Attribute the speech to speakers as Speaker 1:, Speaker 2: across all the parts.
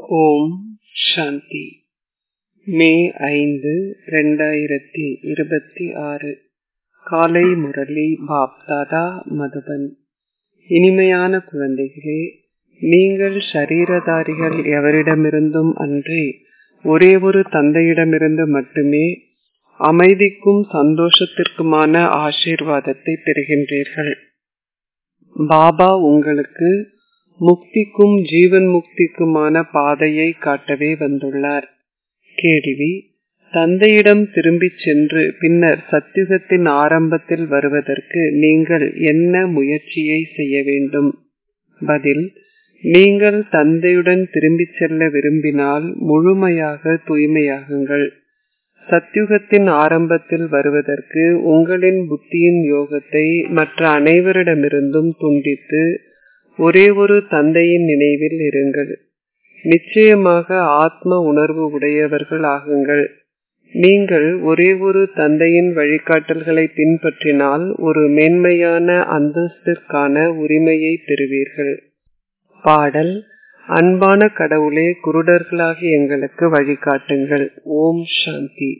Speaker 1: ஓம் சாந்தி மே ஐந்து ரெண்டாயிரத்தி இருபத்தி ஆறு காலை முரளி பாப்தாதா மதுபன் இனிமையான குழந்தைகளே நீங்கள் ஷரீரதாரிகள் எவரிடமிருந்தும் அன்றி ஒரே ஒரு தந்தையிடமிருந்து மட்டுமே அமைதிக்கும் சந்தோஷத்திற்குமான ஆசீர்வாதத்தை பெறுகின்றீர்கள் பாபா உங்களுக்கு முக்திக்கும் ஜீவன் முக்திக்குமான பாதையை காட்டவே வந்துள்ளார் கேள்வி தந்தையிடம் திரும்பிச் சென்று பின்னர் சத்தியுகத்தின் ஆரம்பத்தில் வருவதற்கு நீங்கள் என்ன முயற்சியை செய்ய வேண்டும் பதில் நீங்கள் தந்தையுடன் திரும்பிச் செல்ல விரும்பினால் முழுமையாக தூய்மையாகுங்கள் சத்யுகத்தின் ஆரம்பத்தில் வருவதற்கு உங்களின் புத்தியின் யோகத்தை மற்ற அனைவரிடமிருந்தும் துண்டித்து ஒரே ஒரு தந்தையின் நினைவில் இருங்கள் நிச்சயமாக ஆத்ம உணர்வு உடையவர்கள் ஆகுங்கள் நீங்கள் ஒரே ஒரு தந்தையின் வழிகாட்டல்களை பின்பற்றினால் ஒரு மேன்மையான அந்தஸ்திற்கான உரிமையை பெறுவீர்கள் பாடல் அன்பான கடவுளே குருடர்களாகி எங்களுக்கு வழிகாட்டுங்கள் ஓம் சாந்தி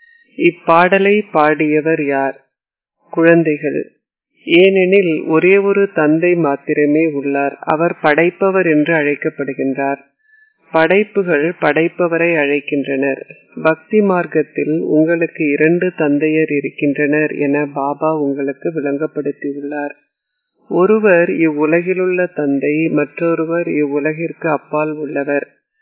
Speaker 1: இப்பாடலை பாடியவர் யார் குழந்தைகள் ஏனெனில் ஒரே ஒரு தந்தை மாத்திரமே உள்ளார் அவர் படைப்பவர் என்று அழைக்கப்படுகின்றார் படைப்புகள் படைப்பவரை அழைக்கின்றனர் பக்தி மார்க்கத்தில் உங்களுக்கு இரண்டு தந்தையர் இருக்கின்றனர் என பாபா உங்களுக்கு விளங்கப்படுத்தியுள்ளார் ஒருவர் இவ்வுலகிலுள்ள தந்தை மற்றொருவர் இவ்வுலகிற்கு அப்பால் உள்ளவர்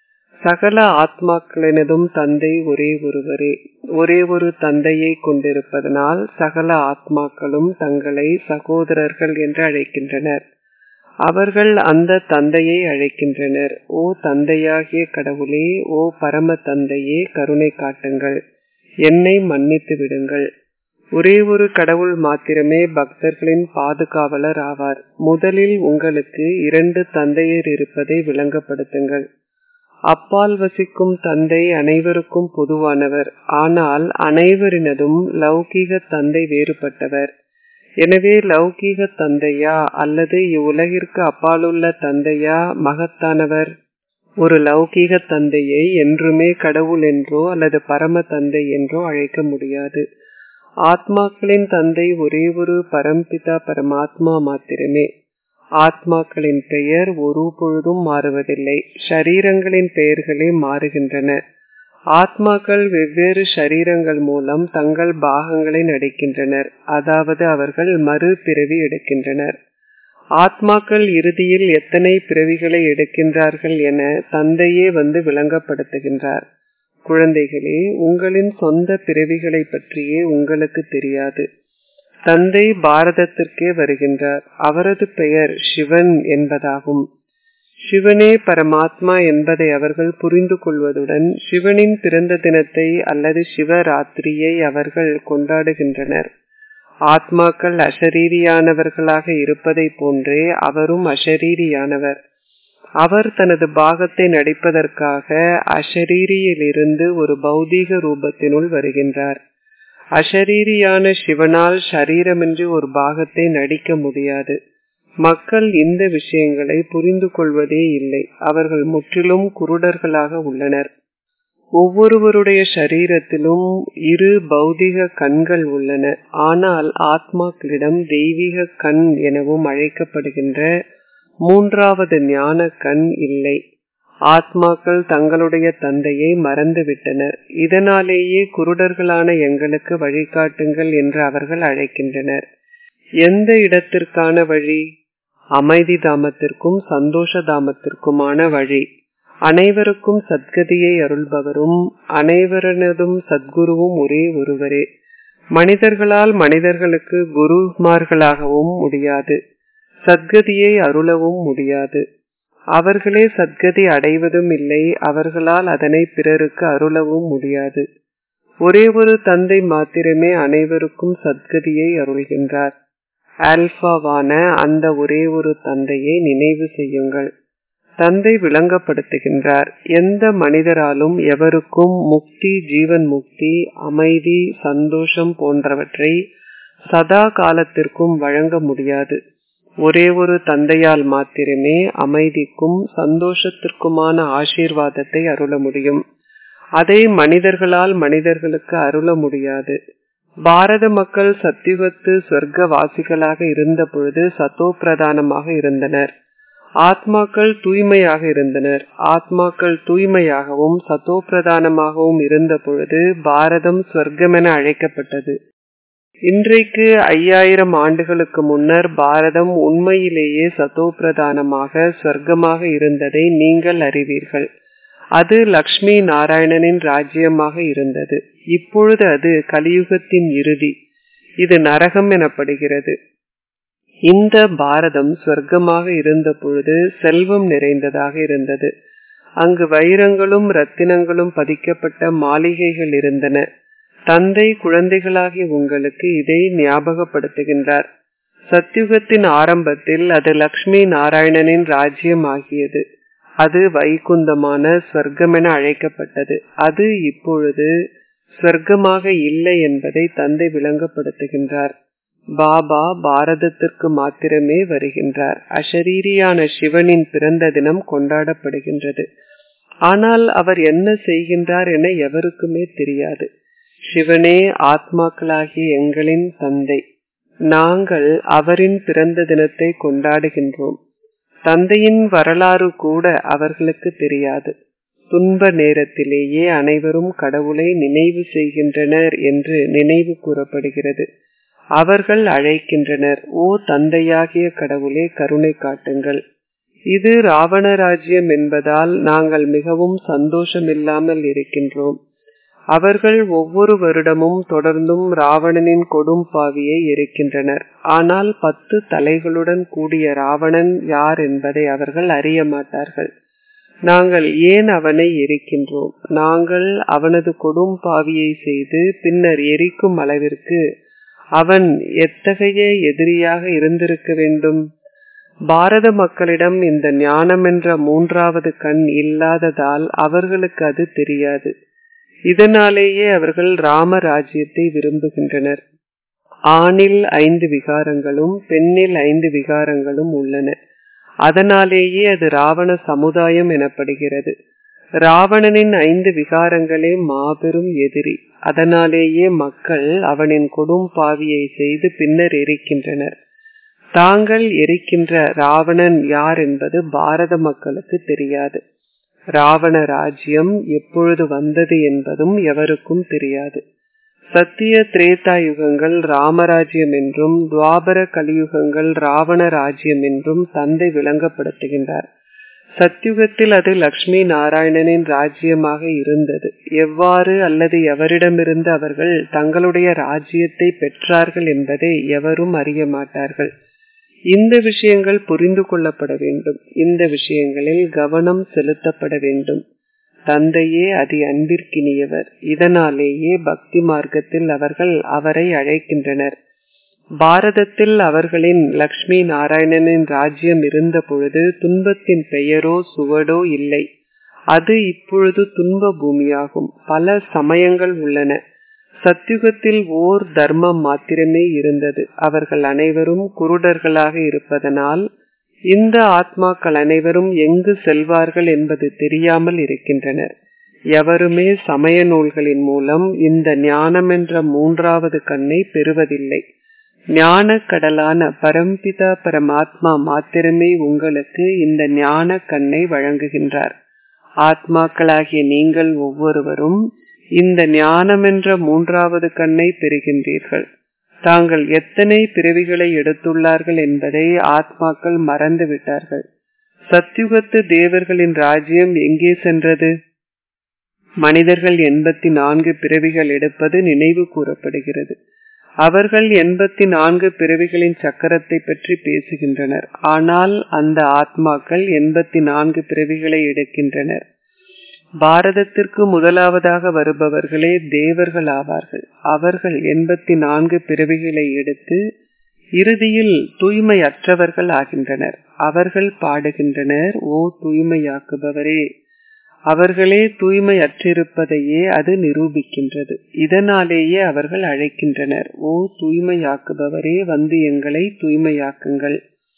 Speaker 1: சகல ஆத்மாக்களினதும் தந்தை ஒரே ஒருவரே ஒரே ஒரு தந்தையை கொண்டிருப்பதனால் சகல ஆத்மாக்களும் தங்களை சகோதரர்கள் என்று அழைக்கின்றனர் அவர்கள் அந்த தந்தையை அழைக்கின்றனர் ஓ தந்தையாகிய கடவுளே ஓ பரம தந்தையே கருணை காட்டுங்கள் என்னை மன்னித்து விடுங்கள் ஒரே ஒரு கடவுள் மாத்திரமே பக்தர்களின் பாதுகாவலர் ஆவார் முதலில் உங்களுக்கு இரண்டு தந்தையர் இருப்பதை விளங்கப்படுத்துங்கள் அப்பால் வசிக்கும் தந்தை அனைவருக்கும் பொதுவானவர் ஆனால் அனைவரினதும் லௌகீக தந்தை வேறுபட்டவர் எனவே லௌகீக தந்தையா அல்லது இவ்வுலகிற்கு அப்பாலுள்ள தந்தையா மகத்தானவர் ஒரு லௌகீக தந்தையை என்றுமே கடவுள் என்றோ அல்லது பரம தந்தை என்றோ அழைக்க முடியாது ஆத்மாக்களின் தந்தை ஒரே ஒரு பரம்பிதா பரமாத்மா மாத்திரமே ஆத்மாக்களின் பெயர் ஒரு பொழுதும் மாறுவதில்லை ஷரீரங்களின் பெயர்களே மாறுகின்றன ஆத்மாக்கள் வெவ்வேறு ஷரீரங்கள் மூலம் தங்கள் பாகங்களை நடிக்கின்றனர் அதாவது அவர்கள் மறு பிறவி எடுக்கின்றனர் ஆத்மாக்கள் இறுதியில் எத்தனை பிறவிகளை எடுக்கின்றார்கள் என தந்தையே வந்து விளங்கப்படுத்துகின்றார் குழந்தைகளே உங்களின் சொந்த பிறவிகளை பற்றியே உங்களுக்கு தெரியாது தந்தை பாரதத்திற்கே வருகின்றார் அவரது பெயர் சிவன் என்பதாகும் சிவனே பரமாத்மா என்பதை அவர்கள் புரிந்து கொள்வதுடன் சிவனின் பிறந்த தினத்தை அல்லது சிவராத்திரியை அவர்கள் கொண்டாடுகின்றனர் ஆத்மாக்கள் அஷரீரியானவர்களாக இருப்பதை போன்றே அவரும் அஷரீரியானவர் அவர் தனது பாகத்தை நடிப்பதற்காக அஷரீரியிலிருந்து ஒரு பௌதீக ரூபத்தினுள் வருகின்றார் அஷரீரியான சிவனால் ஷரீரமின்றி ஒரு பாகத்தை நடிக்க முடியாது மக்கள் இந்த விஷயங்களை புரிந்து கொள்வதே இல்லை அவர்கள் முற்றிலும் குருடர்களாக உள்ளனர் ஒவ்வொருவருடைய சரீரத்திலும் இரு பௌதிக கண்கள் உள்ளன ஆனால் ஆத்மாக்களிடம் தெய்வீக கண் எனவும் அழைக்கப்படுகின்ற மூன்றாவது ஞான கண் இல்லை ஆத்மாக்கள் தங்களுடைய தந்தையை மறந்துவிட்டனர் இதனாலேயே குருடர்களான எங்களுக்கு வழிகாட்டுங்கள் என்று அவர்கள் அழைக்கின்றனர் எந்த இடத்திற்கான வழி அமைதி தாமத்திற்கும் சந்தோஷ தாமத்திற்குமான வழி அனைவருக்கும் சத்கதியை அருள்பவரும் அனைவரனதும் சத்குருவும் ஒரே ஒருவரே மனிதர்களால் மனிதர்களுக்கு குருமார்களாகவும் முடியாது சத்கதியை அருளவும் முடியாது அவர்களே சத்கதி அடைவதும் இல்லை அவர்களால் அதனை பிறருக்கு அருளவும் முடியாது ஒரே ஒரு தந்தை மாத்திரமே அனைவருக்கும் சத்கதியை அருள்கின்றார் ஆல்பாவான அந்த ஒரே ஒரு தந்தையை நினைவு செய்யுங்கள் தந்தை விளங்கப்படுத்துகின்றார் எந்த மனிதராலும் எவருக்கும் முக்தி ஜீவன் முக்தி அமைதி சந்தோஷம் போன்றவற்றை சதா காலத்திற்கும் வழங்க முடியாது ஒரே ஒரு தந்தையால் மாத்திரமே அமைதிக்கும் சந்தோஷத்திற்குமான ஆசீர்வாதத்தை அருள முடியும் அதை மனிதர்களால் மனிதர்களுக்கு அருள முடியாது பாரத மக்கள் சத்தியுகத்து சொர்க்க வாசிகளாக இருந்த பொழுது சத்தோ பிரதானமாக இருந்தனர் ஆத்மாக்கள் தூய்மையாக இருந்தனர் ஆத்மாக்கள் தூய்மையாகவும் சத்தோ பிரதானமாகவும் இருந்த பொழுது பாரதம் சொர்க்கமென அழைக்கப்பட்டது இன்றைக்கு ஐயாயிரம் ஆண்டுகளுக்கு முன்னர் பாரதம் உண்மையிலேயே சத்தோ பிரதானமாக சொர்க்கமாக இருந்ததை நீங்கள் அறிவீர்கள் அது லக்ஷ்மி நாராயணனின் ராஜ்யமாக இருந்தது இப்பொழுது அது கலியுகத்தின் இறுதி இது நரகம் எனப்படுகிறது இந்த பாரதம் சொர்க்கமாக இருந்த பொழுது செல்வம் நிறைந்ததாக இருந்தது அங்கு வைரங்களும் ரத்தினங்களும் பதிக்கப்பட்ட மாளிகைகள் இருந்தன தந்தை குழந்தைகளாகிய உங்களுக்கு இதை ஞாபகப்படுத்துகின்றார் சத்யுகத்தின் ஆரம்பத்தில் அது லக்ஷ்மி நாராயணனின் ராஜ்யம் ஆகியது அது வைகுந்தமான சொர்க்கமென அழைக்கப்பட்டது அது இப்பொழுது சொர்க்கமாக இல்லை என்பதை தந்தை விளங்கப்படுத்துகின்றார் பாபா பாரதத்திற்கு மாத்திரமே வருகின்றார் அஷரீரியான சிவனின் பிறந்த தினம் கொண்டாடப்படுகின்றது ஆனால் அவர் என்ன செய்கின்றார் என எவருக்குமே தெரியாது சிவனே ஆத்மாக்களாகிய எங்களின் தந்தை நாங்கள் அவரின் பிறந்த தினத்தை கொண்டாடுகின்றோம் தந்தையின் வரலாறு கூட அவர்களுக்கு தெரியாது துன்ப நேரத்திலேயே அனைவரும் கடவுளை நினைவு செய்கின்றனர் என்று நினைவு கூறப்படுகிறது அவர்கள் அழைக்கின்றனர் ஓ தந்தையாகிய கடவுளே கருணை காட்டுங்கள் இது ராவண ராஜ்யம் என்பதால் நாங்கள் மிகவும் சந்தோஷமில்லாமல் இருக்கின்றோம் அவர்கள் ஒவ்வொரு வருடமும் தொடர்ந்தும் ராவணனின் கொடும் பாவியை எரிக்கின்றனர் ஆனால் பத்து தலைகளுடன் கூடிய ராவணன் யார் என்பதை அவர்கள் அறிய மாட்டார்கள் நாங்கள் ஏன் அவனை எரிக்கின்றோம் நாங்கள் அவனது கொடும் பாவியை செய்து பின்னர் எரிக்கும் அளவிற்கு அவன் எத்தகைய எதிரியாக இருந்திருக்க வேண்டும் பாரத மக்களிடம் இந்த ஞானம் என்ற மூன்றாவது கண் இல்லாததால் அவர்களுக்கு அது தெரியாது இதனாலேயே அவர்கள் ராம ராஜ்யத்தை விரும்புகின்றனர் ஆணில் ஐந்து விகாரங்களும் பெண்ணில் ஐந்து விகாரங்களும் உள்ளன அதனாலேயே அது ராவண சமுதாயம் எனப்படுகிறது ராவணனின் ஐந்து விகாரங்களே மாபெரும் எதிரி அதனாலேயே மக்கள் அவனின் கொடும் பாவியை செய்து பின்னர் எரிக்கின்றனர் தாங்கள் எரிக்கின்ற ராவணன் யார் என்பது பாரத மக்களுக்கு தெரியாது ராவண ராஜ்யம் எப்பொழுது வந்தது என்பதும் எவருக்கும் தெரியாது சத்திய திரேதா யுகங்கள் ராமராஜ்யம் என்றும் துவாபர கலியுகங்கள் ராவண ராஜ்யம் என்றும் தந்தை விளங்கப்படுத்துகின்றார் சத்யுகத்தில் அது லக்ஷ்மி நாராயணனின் ராஜ்யமாக இருந்தது எவ்வாறு அல்லது எவரிடமிருந்து அவர்கள் தங்களுடைய ராஜ்யத்தை பெற்றார்கள் என்பதை எவரும் அறிய மாட்டார்கள் இந்த விஷயங்கள் புரிந்து கொள்ளப்பட வேண்டும் இந்த விஷயங்களில் கவனம் செலுத்தப்பட வேண்டும் தந்தையே அதி அன்பிற்கினியவர் இதனாலேயே பக்தி மார்க்கத்தில் அவர்கள் அவரை அழைக்கின்றனர் பாரதத்தில் அவர்களின் லக்ஷ்மி நாராயணனின் ராஜ்யம் இருந்த பொழுது துன்பத்தின் பெயரோ சுவடோ இல்லை அது இப்பொழுது துன்ப பூமியாகும் பல சமயங்கள் உள்ளன சத்யுகத்தில் ஓர் தர்மம் மாத்திரமே இருந்தது அவர்கள் அனைவரும் குருடர்களாக இருப்பதனால் இந்த ஆத்மாக்கள் அனைவரும் எங்கு செல்வார்கள் என்பது தெரியாமல் இருக்கின்றனர் எவருமே சமய நூல்களின் மூலம் இந்த ஞானம் என்ற மூன்றாவது கண்ணை பெறுவதில்லை ஞான கடலான பரம்பிதா பரமாத்மா மாத்திரமே உங்களுக்கு இந்த ஞான கண்ணை வழங்குகின்றார் ஆத்மாக்களாகிய நீங்கள் ஒவ்வொருவரும் இந்த ஞானம் என்ற மூன்றாவது கண்ணை பெறுகின்றீர்கள் தாங்கள் எத்தனை பிறவிகளை எடுத்துள்ளார்கள் என்பதை ஆத்மாக்கள் மறந்து விட்டார்கள் சத்யுகத்து தேவர்களின் ராஜ்யம் எங்கே சென்றது மனிதர்கள் எண்பத்தி நான்கு பிறவிகள் எடுப்பது நினைவு கூறப்படுகிறது அவர்கள் எண்பத்தி நான்கு பிறவிகளின் சக்கரத்தை பற்றி பேசுகின்றனர் ஆனால் அந்த ஆத்மாக்கள் எண்பத்தி நான்கு பிறவிகளை எடுக்கின்றனர் பாரதத்திற்கு முதலாவதாக வருபவர்களே தேவர்கள் ஆவார்கள் அவர்கள் எண்பத்தி நான்கு பிறவிகளை எடுத்து இறுதியில் தூய்மையற்றவர்கள் ஆகின்றனர் அவர்கள் பாடுகின்றனர் ஓ தூய்மையாக்குபவரே அவர்களே தூய்மையற்றிருப்பதையே அது நிரூபிக்கின்றது இதனாலேயே அவர்கள் அழைக்கின்றனர் ஓ தூய்மையாக்குபவரே வந்து எங்களை தூய்மையாக்குங்கள்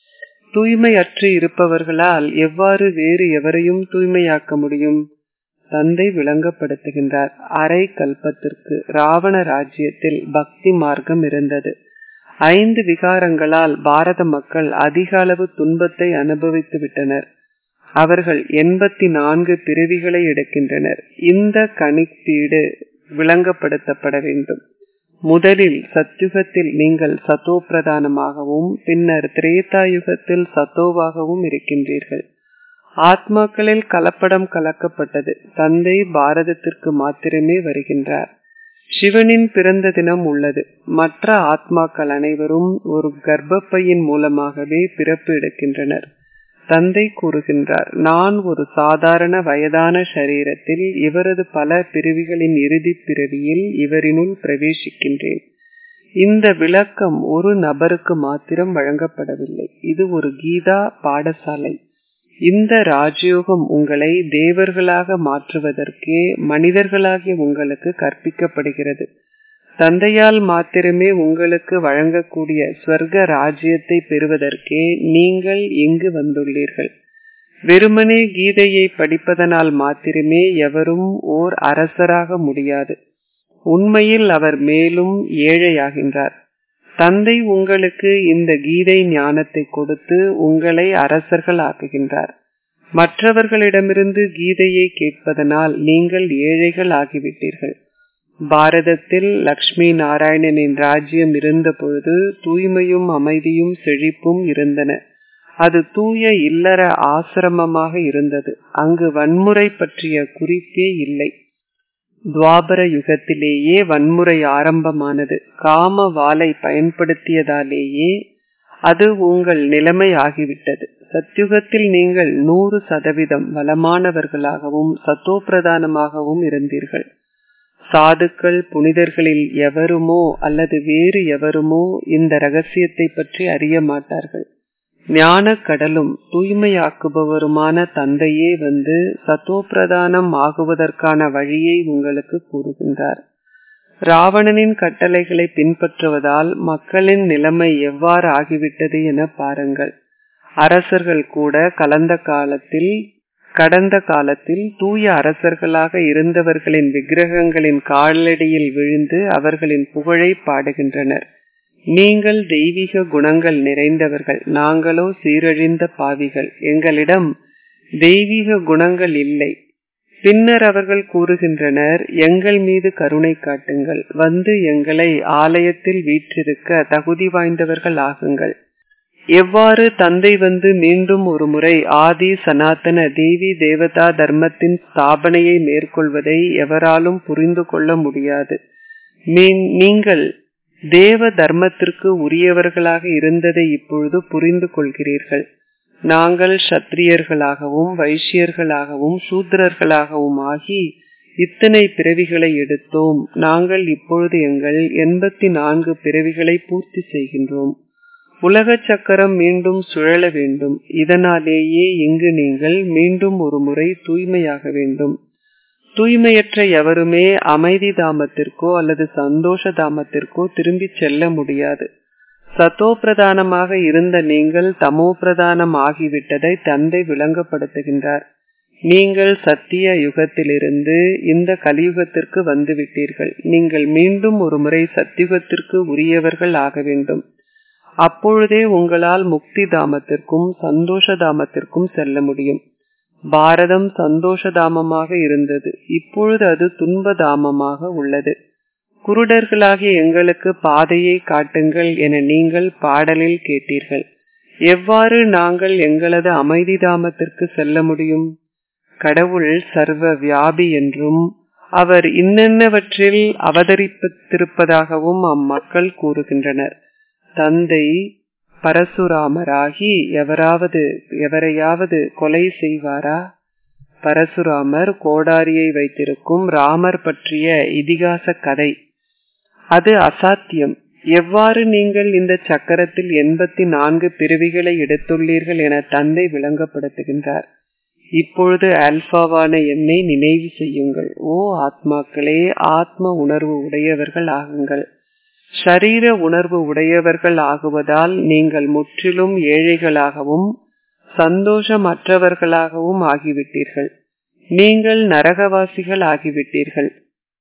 Speaker 1: தூய்மையற்று இருப்பவர்களால் எவ்வாறு வேறு எவரையும் தூய்மையாக்க முடியும் தந்தை விளங்கப்படுத்துகின்றார் அரை கல்பத்திற்கு ராவண ராஜ்யத்தில் பக்தி மார்க்கம் இருந்தது ஐந்து விகாரங்களால் பாரத மக்கள் அதிக அளவு துன்பத்தை அனுபவித்து விட்டனர் அவர்கள் எண்பத்தி நான்கு பிறவிகளை எடுக்கின்றனர் இந்த கணிப்பீடு விளங்கப்படுத்தப்பட வேண்டும் முதலில் சத்யுகத்தில் நீங்கள் சத்தோ பிரதானமாகவும் பின்னர் திரேதாயுகத்தில் சத்தோவாகவும் இருக்கின்றீர்கள் ஆத்மாக்களில் கலப்படம் கலக்கப்பட்டது தந்தை பாரதத்திற்கு மாத்திரமே வருகின்றார் சிவனின் பிறந்த தினம் உள்ளது மற்ற ஆத்மாக்கள் அனைவரும் ஒரு கர்ப்பப்பையின் மூலமாகவே பிறப்பு எடுக்கின்றனர் தந்தை கூறுகின்றார் நான் ஒரு சாதாரண வயதான சரீரத்தில் இவரது பல பிரிவுகளின் இறுதி பிறவியில் இவரினுள் பிரவேசிக்கின்றேன் இந்த விளக்கம் ஒரு நபருக்கு மாத்திரம் வழங்கப்படவில்லை இது ஒரு கீதா பாடசாலை இந்த ராஜயோகம் உங்களை தேவர்களாக மாற்றுவதற்கே மனிதர்களாகிய உங்களுக்கு கற்பிக்கப்படுகிறது தந்தையால் மாத்திரமே உங்களுக்கு வழங்கக்கூடிய ஸ்வர்க ராஜ்யத்தை பெறுவதற்கே நீங்கள் இங்கு வந்துள்ளீர்கள் வெறுமனே கீதையை படிப்பதனால் மாத்திரமே எவரும் ஓர் அரசராக முடியாது உண்மையில் அவர் மேலும் ஏழையாகின்றார் தந்தை உங்களுக்கு இந்த கீதை ஞானத்தை கொடுத்து உங்களை அரசர்கள் ஆக்குகின்றார் மற்றவர்களிடமிருந்து கீதையை கேட்பதனால் நீங்கள் ஏழைகள் ஆகிவிட்டீர்கள் பாரதத்தில் லக்ஷ்மி நாராயணனின் ராஜ்யம் இருந்த பொழுது தூய்மையும் அமைதியும் செழிப்பும் இருந்தன அது தூய இல்லற ஆசிரமமாக இருந்தது அங்கு வன்முறை பற்றிய குறிப்பே இல்லை துவாபர யுகத்திலேயே வன்முறை ஆரம்பமானது காம வாளை பயன்படுத்தியதாலேயே அது உங்கள் நிலைமை ஆகிவிட்டது சத்யுகத்தில் நீங்கள் நூறு சதவீதம் வளமானவர்களாகவும் சத்தோப்பிரதானமாகவும் இருந்தீர்கள் சாதுக்கள் புனிதர்களில் எவருமோ அல்லது வேறு எவருமோ இந்த ரகசியத்தை பற்றி அறிய மாட்டார்கள் ஞான கடலும் தூய்மையாக்குபவருமான தந்தையே வந்து சத்தோப்பிரதானம் ஆகுவதற்கான வழியை உங்களுக்கு கூறுகின்றார் ராவணனின் கட்டளைகளை பின்பற்றுவதால் மக்களின் நிலைமை எவ்வாறு ஆகிவிட்டது என பாருங்கள் அரசர்கள் கூட கலந்த காலத்தில் கடந்த காலத்தில் தூய அரசர்களாக இருந்தவர்களின் விக்கிரகங்களின் காலடியில் விழுந்து அவர்களின் புகழை பாடுகின்றனர் நீங்கள் தெய்வீக குணங்கள் நிறைந்தவர்கள் நாங்களோ சீரழிந்த பாவிகள் எங்களிடம் தெய்வீக குணங்கள் இல்லை பின்னர் அவர்கள் கூறுகின்றனர் எங்கள் மீது கருணை காட்டுங்கள் வந்து எங்களை ஆலயத்தில் வீற்றிருக்க தகுதி வாய்ந்தவர்கள் ஆகுங்கள் எவ்வாறு தந்தை வந்து மீண்டும் ஒரு முறை ஆதி சனாதன தேவி தேவதா தர்மத்தின் ஸ்தாபனையை மேற்கொள்வதை எவராலும் புரிந்து கொள்ள முடியாது நீங்கள் தேவ தர்மத்திற்கு உரியவர்களாக இருந்ததை இப்பொழுது புரிந்து கொள்கிறீர்கள் நாங்கள் சத்திரியர்களாகவும் வைசியர்களாகவும் சூத்திரர்களாகவும் ஆகி இத்தனை பிறவிகளை எடுத்தோம் நாங்கள் இப்பொழுது எங்கள் எண்பத்தி நான்கு பிறவிகளை பூர்த்தி செய்கின்றோம் உலக சக்கரம் மீண்டும் சுழல வேண்டும் இதனாலேயே இங்கு நீங்கள் மீண்டும் ஒரு முறை தூய்மையாக வேண்டும் தூய்மையற்ற எவருமே அமைதி தாமத்திற்கோ அல்லது சந்தோஷ தாமத்திற்கோ திரும்பி செல்ல முடியாது சத்தோ பிரதானமாக இருந்த நீங்கள் தமோ பிரதானம் ஆகிவிட்டதை தந்தை விளங்கப்படுத்துகின்றார் நீங்கள் சத்திய யுகத்திலிருந்து இந்த கலியுகத்திற்கு வந்துவிட்டீர்கள் நீங்கள் மீண்டும் ஒரு முறை சத்தியுகத்திற்கு உரியவர்கள் ஆக வேண்டும் அப்பொழுதே உங்களால் முக்தி தாமத்திற்கும் சந்தோஷ தாமத்திற்கும் செல்ல முடியும் பாரதம் சந்தோஷ தாமமாக இருந்தது இப்பொழுது அது துன்ப தாமமாக உள்ளது குருடர்களாகிய எங்களுக்கு பாதையை காட்டுங்கள் என நீங்கள் பாடலில் கேட்டீர்கள் எவ்வாறு நாங்கள் எங்களது அமைதி தாமத்திற்கு செல்ல முடியும் கடவுள் சர்வ வியாபி என்றும் அவர் இன்னென்னவற்றில் அவதரித்திருப்பதாகவும் அம்மக்கள் கூறுகின்றனர் தந்தை பரசுராமராகி எவராவது எவரையாவது கொலை செய்வாரா பரசுராமர் கோடாரியை வைத்திருக்கும் ராமர் பற்றிய இதிகாச கதை அது அசாத்தியம் எவ்வாறு நீங்கள் இந்த சக்கரத்தில் எண்பத்தி நான்கு பிரிவுகளை எடுத்துள்ளீர்கள் என தந்தை விளங்கப்படுத்துகின்றார் இப்பொழுது ஆல்பாவான என்னை நினைவு செய்யுங்கள் ஓ ஆத்மாக்களே ஆத்ம உணர்வு உடையவர்கள் ஆகுங்கள் ஷரீர உணர்வு உடையவர்கள் ஆகுவதால் நீங்கள் முற்றிலும் ஏழைகளாகவும் சந்தோஷமற்றவர்களாகவும் ஆகிவிட்டீர்கள் நீங்கள் நரகவாசிகள் ஆகிவிட்டீர்கள்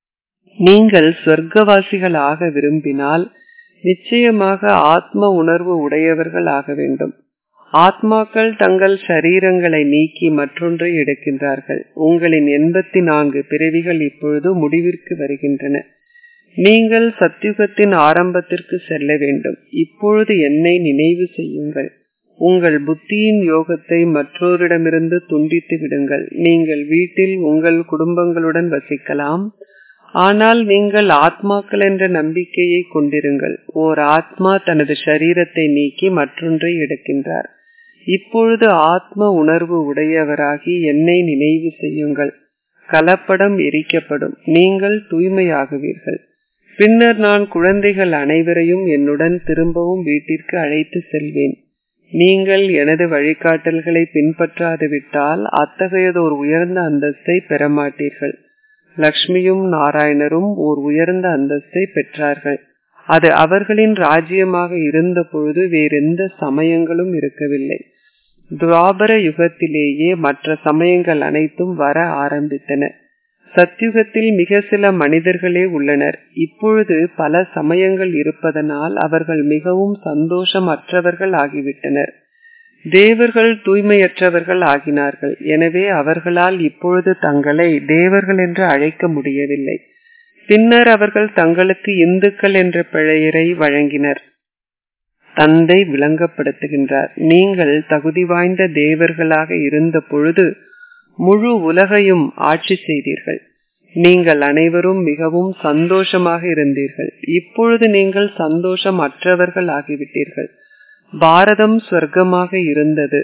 Speaker 1: நீங்கள் சொர்க்கவாசிகள் ஆக விரும்பினால் நிச்சயமாக ஆத்ம உணர்வு உடையவர்கள் ஆக வேண்டும் ஆத்மாக்கள் தங்கள் சரீரங்களை நீக்கி மற்றொன்றை எடுக்கின்றார்கள் உங்களின் எண்பத்தி நான்கு பிறவிகள் இப்பொழுது முடிவிற்கு வருகின்றன நீங்கள் சத்தியுகத்தின் ஆரம்பத்திற்கு செல்ல வேண்டும் இப்பொழுது என்னை நினைவு செய்யுங்கள் உங்கள் புத்தியின் யோகத்தை மற்றோரிடமிருந்து துண்டித்து விடுங்கள் நீங்கள் வீட்டில் உங்கள் குடும்பங்களுடன் வசிக்கலாம் ஆனால் நீங்கள் ஆத்மாக்கள் என்ற நம்பிக்கையை கொண்டிருங்கள் ஓர் ஆத்மா தனது சரீரத்தை நீக்கி மற்றொன்றை எடுக்கின்றார் இப்பொழுது ஆத்ம உணர்வு உடையவராகி என்னை நினைவு செய்யுங்கள் கலப்படம் எரிக்கப்படும் நீங்கள் தூய்மையாகுவீர்கள் பின்னர் நான் குழந்தைகள் அனைவரையும் என்னுடன் திரும்பவும் வீட்டிற்கு அழைத்து செல்வேன் நீங்கள் எனது வழிகாட்டல்களை பின்பற்றாது விட்டால் அத்தகையதோர் உயர்ந்த அந்தஸ்தை பெறமாட்டீர்கள் லக்ஷ்மியும் நாராயணரும் ஓர் உயர்ந்த அந்தஸ்தை பெற்றார்கள் அது அவர்களின் ராஜ்யமாக இருந்த பொழுது வேறெந்த சமயங்களும் இருக்கவில்லை துவாபர யுகத்திலேயே மற்ற சமயங்கள் அனைத்தும் வர ஆரம்பித்தன சத்யுகத்தில் மிக சில மனிதர்களே உள்ளனர் இப்பொழுது பல சமயங்கள் இருப்பதனால் அவர்கள் மிகவும் சந்தோஷமற்றவர்கள் ஆகிவிட்டனர் தேவர்கள் தூய்மையற்றவர்கள் ஆகினார்கள் எனவே அவர்களால் இப்பொழுது தங்களை தேவர்கள் என்று அழைக்க முடியவில்லை பின்னர் அவர்கள் தங்களுக்கு இந்துக்கள் என்ற பெயரை வழங்கினர் தந்தை விளங்கப்படுத்துகின்றார் நீங்கள் தகுதி வாய்ந்த தேவர்களாக இருந்த பொழுது முழு உலகையும் ஆட்சி செய்தீர்கள் நீங்கள் அனைவரும் மிகவும் சந்தோஷமாக இருந்தீர்கள் இப்பொழுது நீங்கள் சந்தோஷம் அற்றவர்கள் ஆகிவிட்டீர்கள் பாரதம் சொர்க்கமாக இருந்தது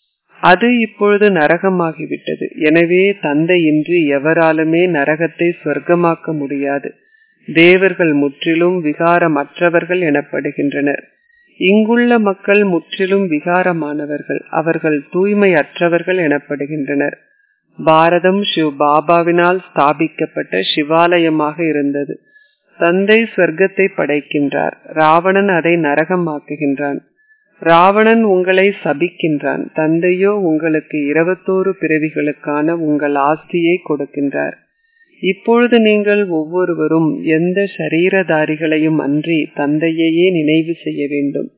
Speaker 1: அது இப்பொழுது நரகமாகிவிட்டது எனவே தந்தையின்றி எவராலுமே நரகத்தை சொர்க்கமாக்க முடியாது தேவர்கள் முற்றிலும் விகாரமற்றவர்கள் எனப்படுகின்றனர் இங்குள்ள மக்கள் முற்றிலும் விகாரமானவர்கள் அவர்கள் தூய்மையற்றவர்கள் எனப்படுகின்றனர் பாரதம் சிவ் பாபாவினால் ஸ்தாபிக்கப்பட்ட சிவாலயமாக இருந்தது தந்தை சொர்க்கத்தை படைக்கின்றார் ராவணன் அதை நரகமாக்குகின்றான் ராவணன் உங்களை சபிக்கின்றான் தந்தையோ உங்களுக்கு இருபத்தோரு பிறவிகளுக்கான உங்கள் ஆஸ்தியை கொடுக்கின்றார் இப்பொழுது நீங்கள் ஒவ்வொருவரும் எந்த சரீரதாரிகளையும் அன்றி தந்தையையே நினைவு செய்ய வேண்டும்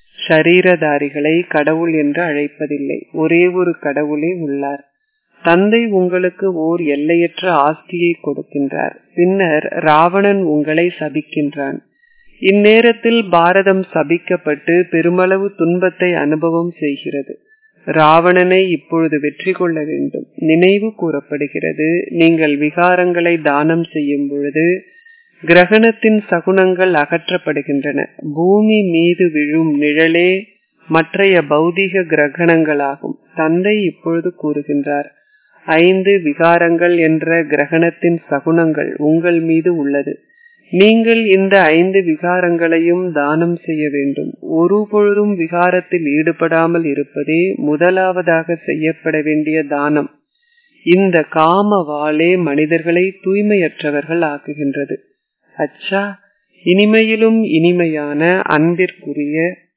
Speaker 1: ஷரீரதாரிகளை கடவுள் என்று அழைப்பதில்லை ஒரே ஒரு கடவுளே உள்ளார் தந்தை உங்களுக்கு ஓர் எல்லையற்ற ஆஸ்தியை கொடுக்கின்றார் பின்னர் ராவணன் உங்களை சபிக்கின்றான் இந்நேரத்தில் பாரதம் சபிக்கப்பட்டு பெருமளவு துன்பத்தை அனுபவம் செய்கிறது ராவணனை இப்பொழுது வெற்றி கொள்ள வேண்டும் நினைவு கூறப்படுகிறது நீங்கள் விகாரங்களை தானம் செய்யும் பொழுது கிரகணத்தின் சகுனங்கள் அகற்றப்படுகின்றன பூமி மீது விழும் நிழலே மற்றைய பௌதிக கிரகணங்களாகும் தந்தை இப்பொழுது கூறுகின்றார் ஐந்து விகாரங்கள் என்ற கிரகணத்தின் சகுனங்கள் உங்கள் மீது உள்ளது நீங்கள் இந்த ஐந்து விகாரங்களையும் தானம் செய்ய வேண்டும் ஒரு பொழுதும் விகாரத்தில் ஈடுபடாமல் இருப்பதே முதலாவதாக செய்யப்பட வேண்டிய தானம் இந்த காம வாளே மனிதர்களை தூய்மையற்றவர்கள் ஆக்குகின்றது அச்சா இனிமையிலும் இனிமையான அன்பிற்குரிய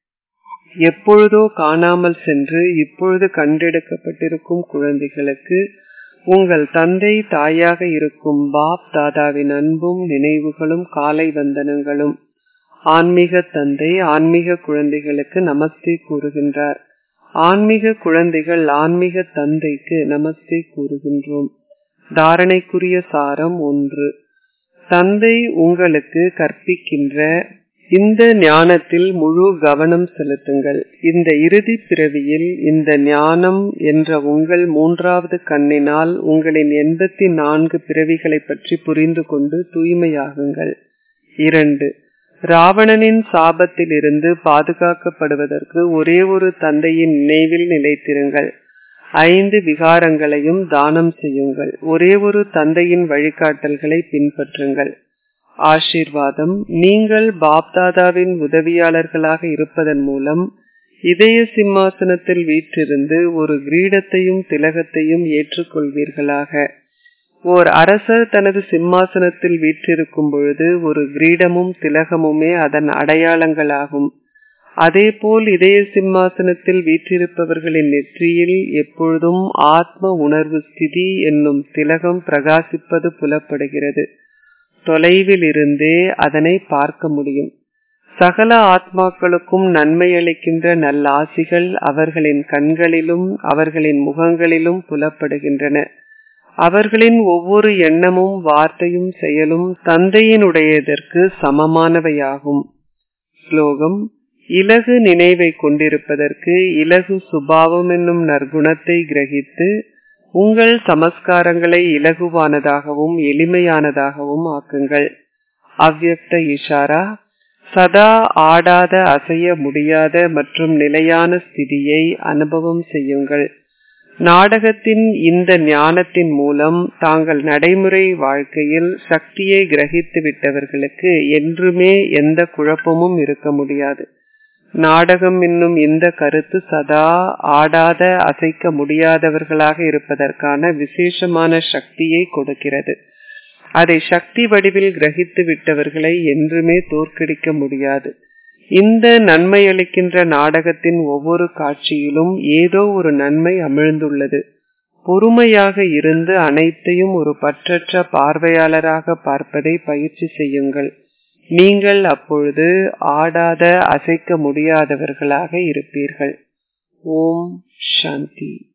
Speaker 1: எப்பொழுதோ காணாமல் சென்று இப்பொழுது கண்டெடுக்கப்பட்டிருக்கும் குழந்தைகளுக்கு உங்கள் தந்தை தாயாக இருக்கும் பாப் தாதாவின் அன்பும் நினைவுகளும் காலை வந்தனங்களும் ஆன்மீக தந்தை ஆன்மீக குழந்தைகளுக்கு நமஸ்தே கூறுகின்றார் ஆன்மீக குழந்தைகள் ஆன்மீக தந்தைக்கு நமஸ்தே கூறுகின்றோம் தாரணைக்குரிய சாரம் ஒன்று தந்தை உங்களுக்கு கற்பிக்கின்ற இந்த ஞானத்தில் முழு கவனம் செலுத்துங்கள் இந்த இறுதி பிறவியில் இந்த ஞானம் என்ற உங்கள் மூன்றாவது கண்ணினால் உங்களின் எண்பத்தி நான்கு பிறவிகளை பற்றி புரிந்து கொண்டு தூய்மையாகுங்கள் இரண்டு ராவணனின் சாபத்தில் இருந்து பாதுகாக்கப்படுவதற்கு ஒரே ஒரு தந்தையின் நினைவில் நிலைத்திருங்கள் ஐந்து விகாரங்களையும் தானம் செய்யுங்கள் ஒரே ஒரு தந்தையின் வழிகாட்டல்களை பின்பற்றுங்கள் ஆசீர்வாதம் நீங்கள் பாப்தாதாவின் உதவியாளர்களாக இருப்பதன் மூலம் இதய சிம்மாசனத்தில் வீற்றிருந்து ஒரு கிரீடத்தையும் திலகத்தையும் ஏற்றுக்கொள்வீர்களாக ஓர் அரசர் தனது சிம்மாசனத்தில் வீற்றிருக்கும் பொழுது ஒரு கிரீடமும் திலகமுமே அதன் அடையாளங்களாகும் அதேபோல் இதய சிம்மாசனத்தில் வீற்றிருப்பவர்களின் நெற்றியில் எப்பொழுதும் ஆத்ம உணர்வு ஸ்திதி என்னும் திலகம் பிரகாசிப்பது புலப்படுகிறது தொலைவில் இருந்தே அதனை பார்க்க முடியும் சகல ஆத்மாக்களுக்கும் நன்மை அளிக்கின்ற நல்லாசிகள் அவர்களின் கண்களிலும் அவர்களின் முகங்களிலும் புலப்படுகின்றன அவர்களின் ஒவ்வொரு எண்ணமும் வார்த்தையும் செயலும் தந்தையினுடையதற்கு சமமானவையாகும் ஸ்லோகம் இலகு நினைவை கொண்டிருப்பதற்கு இலகு சுபாவம் என்னும் நற்குணத்தை கிரகித்து உங்கள் சமஸ்காரங்களை இலகுவானதாகவும் எளிமையானதாகவும் ஆக்குங்கள் அவ்யக்த இஷாரா சதா ஆடாத அசைய முடியாத மற்றும் நிலையான ஸ்திதியை அனுபவம் செய்யுங்கள் நாடகத்தின் இந்த ஞானத்தின் மூலம் தாங்கள் நடைமுறை வாழ்க்கையில் சக்தியை கிரகித்து விட்டவர்களுக்கு என்றுமே எந்த குழப்பமும் இருக்க முடியாது நாடகம் என்னும் இந்த கருத்து சதா ஆடாத அசைக்க முடியாதவர்களாக இருப்பதற்கான விசேஷமான சக்தியை கொடுக்கிறது அதை சக்தி வடிவில் கிரகித்து விட்டவர்களை என்றுமே தோற்கடிக்க முடியாது இந்த நன்மை அளிக்கின்ற நாடகத்தின் ஒவ்வொரு காட்சியிலும் ஏதோ ஒரு நன்மை அமிழ்ந்துள்ளது பொறுமையாக இருந்து அனைத்தையும் ஒரு பற்றற்ற பார்வையாளராக பார்ப்பதை பயிற்சி செய்யுங்கள் நீங்கள் அப்பொழுது ஆடாத அசைக்க முடியாதவர்களாக இருப்பீர்கள் ஓம் சாந்தி